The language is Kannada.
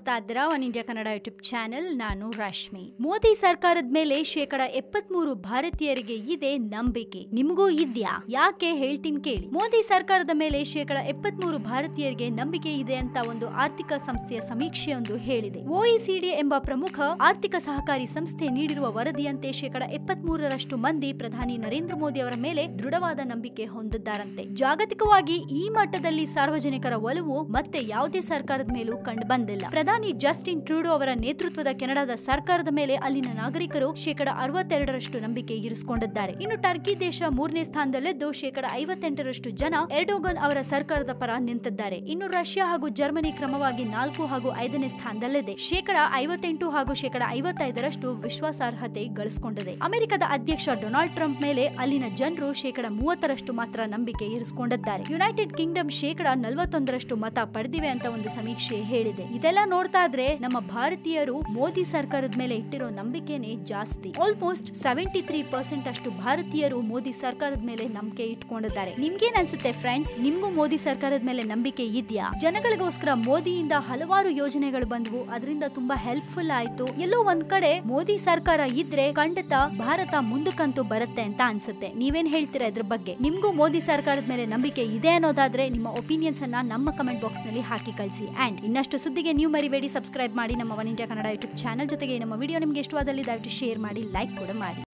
ನೋಡ್ತಾ ಇದ್ದೀರಾ one India Kannada YouTube channel ನಾನು ರಶ್ಮಿ ಮೋದಿ ಸರ್ಕಾರದ ಮೇಲೆ ಶೇಕಡ ಎಪ್ಪತ್ಮೂರು ಭಾರತೀಯರಿಗೆ ಇದೆ ನಂಬಿಕೆ ನಿಮಗೂ ಇದ್ಯಾ ಯಾಕೆ ಹೇಳ್ತೀನಿ ಕೇಳಿ ಮೋದಿ ಸರ್ಕಾರದ ಮೇಲೆ ಶೇಕಡ ಎಪ್ಪತ್ಮೂರು ಭಾರತೀಯರಿಗೆ ನಂಬಿಕೆ ಇದೆ ಅಂತ ಒಂದು ಆರ್ಥಿಕ ಸಂಸ್ಥೆಯ ಸಮೀಕ್ಷೆಯೊಂದು ಹೇಳಿದೆ ಒಇಸಿಡಿ ಎಂಬ ಪ್ರಮುಖ ಆರ್ಥಿಕ ಸಹಕಾರಿ ಸಂಸ್ಥೆ ನೀಡಿರುವ ವರದಿಯಂತೆ ಶೇಕಡ ಎಪ್ಪತ್ಮೂರರಷ್ಟು ಮಂದಿ ಪ್ರಧಾನಿ ನರೇಂದ್ರ ಮೋದಿ ಅವರ ಮೇಲೆ ದೃಢವಾದ ನಂಬಿಕೆ ಹೊಂದಿದ್ದಾರಂತೆ ಜಾಗತಿಕವಾಗಿ ಈ ಮಟ್ಟದಲ್ಲಿ ಸಾರ್ವಜನಿಕರ ಒಲವು ಮತ್ತೆ ಯಾವುದೇ ಸರ್ಕಾರದ ಮೇಲೂ ಕಂಡು ಬಂದಿಲ್ಲ ಪ್ರಧಾನಿ ಜಸ್ಟಿನ್ ಟ್ರೂಡೋ ಅವರ ನೇತೃತ್ವದ ಕೆನಡಾದ ಸರ್ಕಾರದ ಮೇಲೆ ಅಲ್ಲಿನ ನಾಗರಿಕರು ಶೇಕಡ ಅರವತ್ತೆರಡರಷ್ಟು ನಂಬಿಕೆ ಇರಿಸಿಕೊಂಡಿದ್ದಾರೆ ಇನ್ನು ಟರ್ಕಿ ದೇಶ ಮೂರನೇ ಸ್ಥಾನದಲ್ಲಿದ್ದು ಶೇಕಡ ಐವತ್ತೆಂಟರಷ್ಟು ಜನ ಎರ್ಡೋಗನ್ ಅವರ ಸರ್ಕಾರದ ಪರ ನಿಂತಿದ್ದಾರೆ ಇನ್ನು ರಷ್ಯಾ ಹಾಗೂ ಜರ್ಮನಿ ಕ್ರಮವಾಗಿ ನಾಲ್ಕು ಹಾಗೂ ಐದನೇ ಸ್ಥಾನದಲ್ಲಿದೆ ಶೇಕಡ ಐವತ್ತೆಂಟು ಹಾಗೂ ಶೇಕಡ ಐವತ್ತೈದರಷ್ಟು ವಿಶ್ವಾಸಾರ್ಹತೆ ಗಳಿಸಿಕೊಂಡಿದೆ ಅಮೆರಿಕದ ಅಧ್ಯಕ್ಷ ಡೊನಾಲ್ಡ್ ಟ್ರಂಪ್ ಮೇಲೆ ಅಲ್ಲಿನ ಜನರು ಶೇಕಡ ಮೂವತ್ತರಷ್ಟು ಮಾತ್ರ ನಂಬಿಕೆ ಇರಿಸಿಕೊಂಡಿದ್ದಾರೆ ಯುನೈಟೆಡ್ ಕಿಂಗ್ಡಮ್ ಶೇಕಡ ನಲವತ್ತೊಂದರಷ್ಟು ಮತ ಪಡೆದಿವೆ ಅಂತ ಒಂದು ಸಮೀಕ್ಷೆ ಹೇಳಿದೆ ಇದೆಲ್ಲ ನೋಡ್ತಾ ಇದ್ರೆ ನಮ್ಮ ಭಾರತೀಯರು ಮೋದಿ ಸರ್ಕಾರದ ಮೇಲೆ ಇಟ್ಟಿರೋ ನಂಬಿಕೆನೆ ಜಾಸ್ತಿ ಆಲ್ಮೋಸ್ಟ್ ಸೆವೆಂಟಿ ತ್ರೀ ಪರ್ಸೆಂಟ್ ಅಷ್ಟು ಭಾರತೀಯರು ಮೋದಿ ಸರ್ಕಾರದ ಮೇಲೆ ನಂಬಿಕೆ ಇಟ್ಕೊಂಡಿದ್ದಾರೆ ನಿಮ್ಗೇನ್ ಅನ್ಸುತ್ತೆ ಫ್ರೆಂಡ್ಸ್ ನಿಮ್ಗೂ ಮೋದಿ ಸರ್ಕಾರದ ಮೇಲೆ ನಂಬಿಕೆ ಇದೆಯಾ ಜನಗಳಿಗೋಸ್ಕರ ಮೋದಿಯಿಂದ ಹಲವಾರು ಯೋಜನೆಗಳು ಬಂದವು ಅದರಿಂದ ತುಂಬಾ ಹೆಲ್ಪ್ಫುಲ್ ಆಯ್ತು ಎಲ್ಲೋ ಒಂದ್ ಕಡೆ ಮೋದಿ ಸರ್ಕಾರ ಇದ್ರೆ ಖಂಡಿತ ಭಾರತ ಮುಂದಕ್ಕಂತೂ ಬರುತ್ತೆ ಅಂತ ಅನ್ಸುತ್ತೆ ನೀವೇನ್ ಹೇಳ್ತೀರಾ ಇದ್ರ ಬಗ್ಗೆ ನಿಮ್ಗೂ ಮೋದಿ ಸರ್ಕಾರದ ಮೇಲೆ ನಂಬಿಕೆ ಇದೆ ಅನ್ನೋದಾದ್ರೆ ನಿಮ್ಮ ಒಪಿನಿಯನ್ಸ್ ಅನ್ನ ನಮ್ಮ ಕಮೆಂಟ್ ಬಾಕ್ಸ್ ನಲ್ಲಿ ಹಾಕಿ ಕಳಿಸಿ ಅಂಡ್ ಇನ್ನಷ್ಟು ಸುದ್ದಿಗೆ ನೀವು ಮರಿಬೇಡಿ ಸಬ್ಸ್ಕ್ರೈಬ್ ಮಾಡಿ ನಮ್ಮ one India Kannada YouTube channel ಜೊತೆಗೆ ನಮ್ಮ ವಿಡಿಯೋ ನಿಮ್ಗೆ ಇಷ್ಟವಾದಲ್ಲಿ ದಯವಿಟ್ಟು ಶೇರ್ ಮಾಡಿ ಲೈಕ್ ಕೂಡ ಮಾಡಿ